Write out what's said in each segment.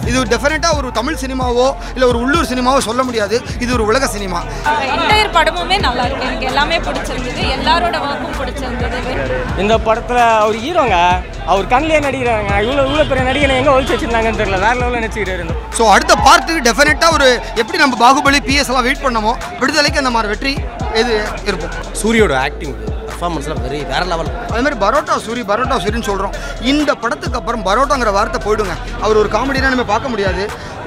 இது டெஃபினட்டாக ஒரு தமிழ் சினிமாவோ இல்லை ஒரு உள்ளூர் சினிமாவோ சொல்ல முடியாது இது ஒரு உலக சினிமா என்டையர் படமுமே நல்லா இருக்கு எனக்கு எல்லாமே பிடிச்சிருந்தது எல்லாரோட ஒர்க்கும் பிடிச்சிருந்தது இந்த படத்தில் அவர் ஹீரோங்க அவர் கண்ணிலே நடிக்கிறாங்க இவ்வளோ இவ்வளோ பெரிய நடிகனை எங்கே ஒழிச்சு வச்சிருந்தாங்கன்னு தெரியல வேற லெவலில் நடிச்சுக்கிறாரு இந்த ஸோ அடுத்த பார்ட்டுக்கு டெஃபினட்டாக ஒரு எப்படி நம்ம பாகுபலி பிஎஸ் எல்லாம் வெயிட் பண்ணமோ விடுதலைக்கு அந்த மாதிரி வெற்றி இது இருக்கும் சூரியோட ஆக்டிங் பர்ஃபார்மன்ஸ்லாம் வெரி வேற லெவல் அதே மாதிரி பரோட்டா சூரி பரோட்டா சூரின்னு சொல்கிறோம் இந்த படத்துக்கு அப்புறம் பரோட்டாங்கிற வார்த்தை போயிடுங்க அவர் ஒரு காமெடினா நம்ம பார்க்க முடியாது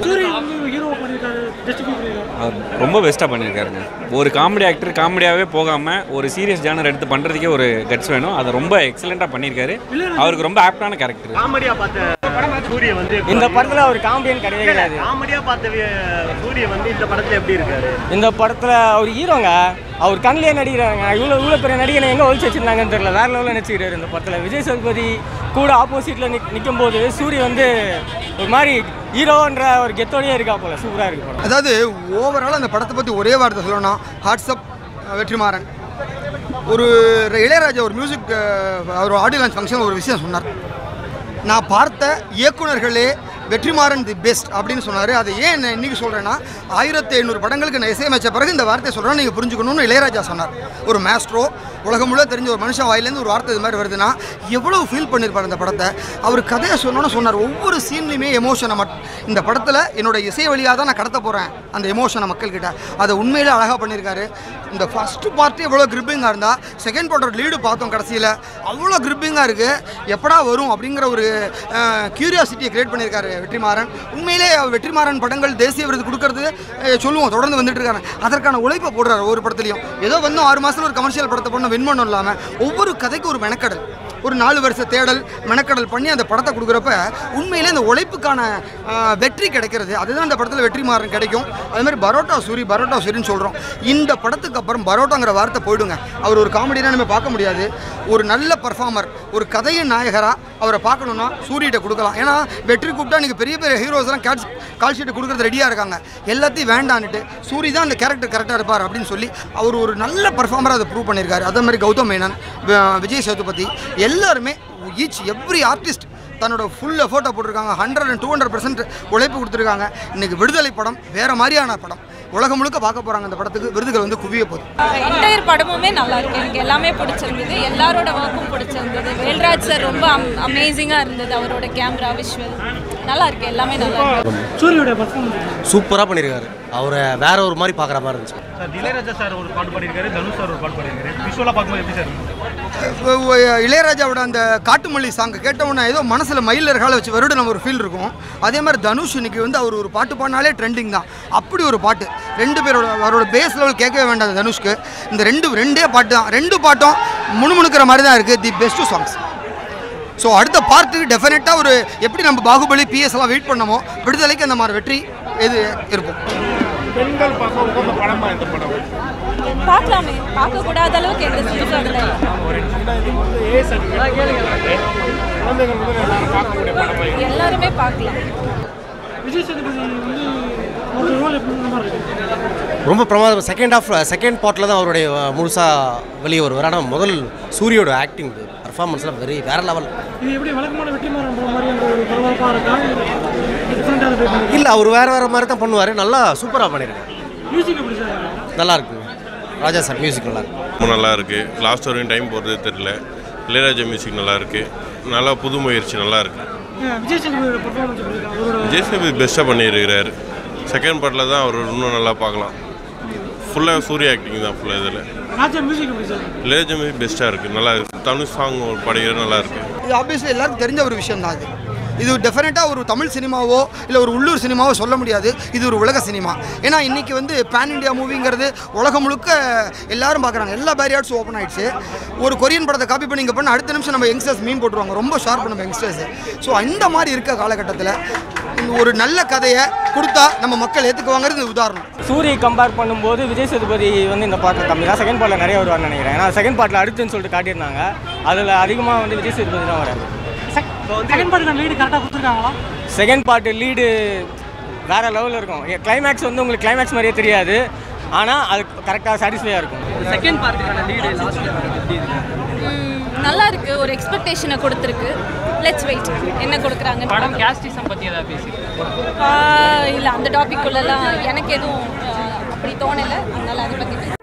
அவர் ரொம்ப பெஸ்ட்டாக பண்ணியிருக்காருங்க ஒரு காமெடி ஆக்டர் காமெடியாகவே போகாமல் ஒரு சீரியஸ் ஜானர் எடுத்து பண்ணுறதுக்கே ஒரு கட்ஸ் வேணும் அதை ரொம்ப எக்ஸலண்ட்டாக பண்ணியிருக்காரு அவருக்கு ரொம்ப ஆப்டான கேரக்டர் காமெடியா பார்த்த சூரிய வந்து இந்த படத்தில் அவர் காமெடியன் கிடையவே கிடையாது காமெடியா பார்த்த வி- சூரிய வந்து இந்த படத்துல எப்படி இருக்காரு இந்த படத்தில் அவர் ஹீரோங்க அவர் கண்ணிலே நடிக்கிறாங்க இவ்வளோ இவ்வளோ பெரிய நடிகனை எங்கே ஒழிச்சு வச்சிருந்தாங்கன்னு தெரியல வேற லெவலில் நடிச்சுக்கிறாரு இந்த படத்தில் விஜய் சேதுபதி கூட ஆப்போசிட்டில் நிக் நிற்கும் போது சூரி வந்து ஒரு மாதிரி ஹீரோன்ற ஒரு கெத்தோடயே இருக்கா போல சூப்பராக இருக்கு படம் அதாவது ஓவரால் அந்த படத்தை பற்றி ஒரே வார்த்தை சொல்லணும்னா ஹாட்ஸ்அப் வெற்றிமாறன் ஒரு இளையராஜா ஒரு மியூசிக் அவர் ஆடியோ லான்ச் ஃபங்க்ஷன் ஒரு விஷயம் சொன்னார் நான் பார்த்த இயக்குனர்களே வெற்றிமாறன் தி பெஸ்ட் அப்படின்னு சொன்னார் அதை ஏன் நான் இன்னைக்கு சொல்கிறேன்னா ஆயிரத்தி ஐநூறு படங்களுக்கு நான் இசையமைச்ச பிறகு இந்த வார்த்தையை சொல்கிறேன் நீங்கள் புரிஞ்சுக்கணும்னு இளையராஜா சொன்னார் ஒரு மேஸ்ட்ரோ உலகம் முழுவதும் தெரிஞ்ச ஒரு மனுஷன் வாயிலேருந்து ஒரு வார்த்தை இது மாதிரி வருதுன்னா எவ்வளோ ஃபீல் பண்ணியிருப்பார் அந்த படத்தை அவர் கதையை சொன்னோன்னு சொன்னார் ஒவ்வொரு சீன்லையுமே எமோஷனை மட் இந்த படத்தில் என்னோட இசை வழியாக தான் நான் கடத்த போகிறேன் அந்த எமோஷனை மக்கள்கிட்ட அதை உண்மையிலே அழகாக பண்ணியிருக்காரு இந்த ஃபஸ்ட்டு பார்ட்டு எவ்வளோ கிரிப்பிங்காக இருந்தால் செகண்ட் பார்ட்டோட லீடு பார்த்தோம் கடைசியில் அவ்வளோ கிரிப்பிங்காக இருக்குது எப்படா வரும் அப்படிங்கிற ஒரு கியூரியாசிட்டியை கிரியேட் பண்ணியிருக்காரு வெற்றிமாறன் உண்மையிலே அவர் வெற்றிமாறன் படங்கள் தேசிய விருது கொடுக்கறது அஹ், சொல்லுவோம் தொடர்ந்து வந்துட்டு இருக்காங்க அதற்கான உழைப்பை போடுறாரு ஒவ்வொரு படத்துலையும் ஏதோ வந்து ஆறு மாதத்தில் ஒரு கமர்ஷியல் படத்தை பண்ண வின் பண்ணணும் இல்லாமல் ஒவ்வொரு கதைக்கு ஒரு மெனக்கடல் ஒரு நாலு வருஷ தேடல் மெனக்கடல் பண்ணி அந்த படத்தை கொடுக்குறப்ப உண்மையிலே அந்த உழைப்புக்கான ஆஹ், வெற்றி கிடைக்கிறது அதுதான் அந்த படத்தில் வெற்றி மாறன் கிடைக்கும் அதே மாதிரி பரோட்டா சூரி பரோட்டா சூரின்னு சொல்கிறோம் இந்த படத்துக்கு அப்புறம் பரோட்டாங்கிற வார்த்தை போயிடுங்க அவர் ஒரு காமெடினா நம்ம பார்க்க முடியாது ஒரு நல்ல பர்ஃபார்மர் ஒரு கதையின் நாயகராக அவரை பார்க்கணுன்னா சூரியிட்ட கொடுக்கலாம் ஏன்னா வெற்றி கூப்பிட்டா நீங்கள் பெரிய பெரிய ஹீரோஸ்லாம் கேட்ச் கால் ஷீட்டு கொடுக்குறது ரெடியாக இருக்காங்க எல்லாத்தையும் வேண்டான்னுட்டு சூரி தான் அந்த கேரக்டர் கரெக்டாக இருப்பார் அப்படின்னு சொல்லி அவர் ஒரு நல்ல பர்ஃபார்மராக அதை ப்ரூவ் பண்ணியிருக்காரு அதே மாதிரி கௌதம் மேனன் வி- விஜய் சேதுபதி எல்லாருமே ஈச் எவ்ரி ஆர்டிஸ்ட் தன்னோட ஃபுல் எஃபோர்ட்டை போட்டிருக்காங்க hundred and two hundred percent உழைப்பு கொடுத்துருக்காங்க இன்னைக்கு விடுதலை படம் வேறு மாதிரியான படம் உலகம் முழுக்க பார்க்க போகிறாங்க அந்த படத்துக்கு விருதுகள் வந்து குவிய போகுது என்டையர் படமுமே நல்லா இருக்கு எனக்கு எல்லாமே பிடிச்சிருந்தது எல்லாரோட ஒர்க்கும் பிடிச்சிருந்தது வேல்ராஜ் சார் ரொம்ப அமேசிங்காக இருந்தது அவரோட கேமரா விஷுவல் நல்லா இருக்கு எல்லாமே நல்லா இருக்கு சூப்பராக பண்ணியிருக்காரு அவரை வேற ஒரு மாதிரி பார்க்குற மாதிரி இருந்துச்சு சார் இளையராஜா சார் ஒரு பாட்டு பாடியிருக்காரு தனுஷ் சார் ஒரு பாட்டு பாடியிருக்காரு விஷுவலாக பார்க்கும்போது எப்படி சார் இருக்கு? இளையராஜாவோட அந்த காட்டுமல்லி சாங் கேட்டவுடனே ஏதோ மனசில் மயில் கால வச்சு வருட நம்ம ஒரு ஃபீல் இருக்கும் அதே மாதிரி தனுஷ் இன்னைக்கு வந்து அவர் ஒரு பாட்டு பாடினாலே ட்ரெண்டிங் தான் அப்படி ஒரு பாட்டு ரெண்டு பேரோட அவரோட பேஸ் லெவல் கேட்கவே வேண்டாம் தனுஷ்க்கு இந்த ரெண்டு ரெண்டே பாட்டு தான் ரெண்டு பாட்டும் முணுமுணுக்கிற மாதிரி தான் இருக்குது தி பெஸ்ட்டு சாங்ஸ் ஸோ அடுத்த பார்ட்டுக்கு டெஃபினட்டாக ஒரு எப்படி நம்ம பாகுபலி பிஎஸ் எல்லாம் வெயிட் பண்ணமோ விடுதலைக்கு அந்த மாதிரி வெற்றி இது இருக்கும் பெண்கள் பார்க்க உகந்த படமா இந்த படம் பார்க்கலாமே பார்க்கக்கூடாத அளவுக்கு எந்த சினிமாவில் இல்லை ஒரு ரெண்டாயிரத்தி வந்து ஏ சர்டிஃபிகேட் குழந்தைகள் முதல் எல்லாரும் பார்க்கக்கூடிய படமா இது. எல்லாருமே பார்க்கலாம் ரொம்ப பிரமாதம் செகண்ட் ஆஃப் செகண்ட் பார்ட்டில் தான் அவருடைய அஹ், முழுசா வெளியே வருவார் ஆனால் முதல் சூரியோட ஆக்டிங் பர்ஃபார்மன்ஸ்லாம் வெரி வேற லெவல் இல்லை அவர் வேற வேற மாதிரி தான் பண்ணுவார் நல்லா சூப்பராக பண்ணியிருக்காரு நல்லா இருக்குங்க ராஜா சார் மியூசிக் நல்லா இருக்கு ரொம்ப நல்லா இருக்கு லாஸ்ட் வரையும் டைம் போகிறதே தெரியல இளையராஜா மியூசிக் நல்லா இருக்கு நல்லா புது முயற்சி நல்லா இருக்கு விஜய் சேதுபதி பெஸ்ட்டாக பண்ணியிருக்கிறாரு செகண்ட் பார்ட்டில் தான் அவர் இன்னும் நல்லா பார்க்கலாம் ஃபுல்லாக சூரிய ஆக்டிங் தான் ஃபுல்லாக இதில் இளையராஜா மியூசிக் பெஸ்ட்டாக இருக்குது நல்லா இருக்கு தனுஷ் சாங் படிக்கிற நல்லா இருக்கு இது ஆப்வியஸ்லி எல்லாருக்கும் தெரிஞ்ச ஒரு விஷயம் தான் இது இது டெஃபினட்டாக ஒரு தமிழ் சினிமாவோ இல்லை ஒரு உள்ளூர் சினிமாவோ சொல்ல முடியாது இது ஒரு உலக சினிமா ஏன்னா இன்றைக்கி வந்து பேன் இண்டியா மூவிங்கிறது உலகம் முழுக்க எல்லாரும் பார்க்குறாங்க எல்லா பேரியார்ட்ஸும் ஓப்பன் ஆயிடுச்சு ஒரு கொரியன் படத்தை காப்பி பண்ணி இங்கே பண்ண அடுத்த நிமிஷம் நம்ம யங்ஸ்டர்ஸ் மீன் போட்டுருவாங்க ரொம்ப ஷார்ப் நம்ம யங்ஸ்டர்ஸ் ஸோ இந்த மாதிரி இருக்க காலகட்டத்தில் ஒரு நல்ல கதையை கொடுத்தா நம்ம மக்கள் ஏற்றுக்குவாங்கிறது உதாரணம் சூரி கம்பேர் பண்ணும்போது விஜய் சேதுபதி வந்து இந்த பாட்டில் கம்மி தான் செகண்ட் பார்ட்டில் நிறைய வருவார்னு நினைக்கிறேன் ஏன்னா செகண்ட் பார்ட்டில் அடுத்துன்னு சொல்லிட்டு காட்டியிருந்தாங்க அதில் அதிகமாக வந்து விஜய் சேதுபதி தான் வராரு செகண்ட் பார்ட் லீடு வேற லெவலில் இருக்கும் கிளைமேக்ஸ் வந்து உங்களுக்கு கிளைமேக்ஸ் மாதிரியே தெரியாது ஆனால் அது கரெக்டாக சாட்டிஸ்ஃபையாக இருக்கும் செகண்ட் பார்ட்டுக்கான லீடு ம், நல்லா இருக்கு ஒரு எக்ஸ்பெக்டேஷனை கொடுத்துருக்கு லெட்ஸ் வெயிட் என்ன கொடுக்குறாங்க படம் கேஸ்டிசம் பற்றி ஏதாவது பேசி இல்லை அந்த டாபிக் உள்ளலாம் எனக்கு எதுவும் ஆஹ், அப்படி தோணலை அதனால் அதை பற்றி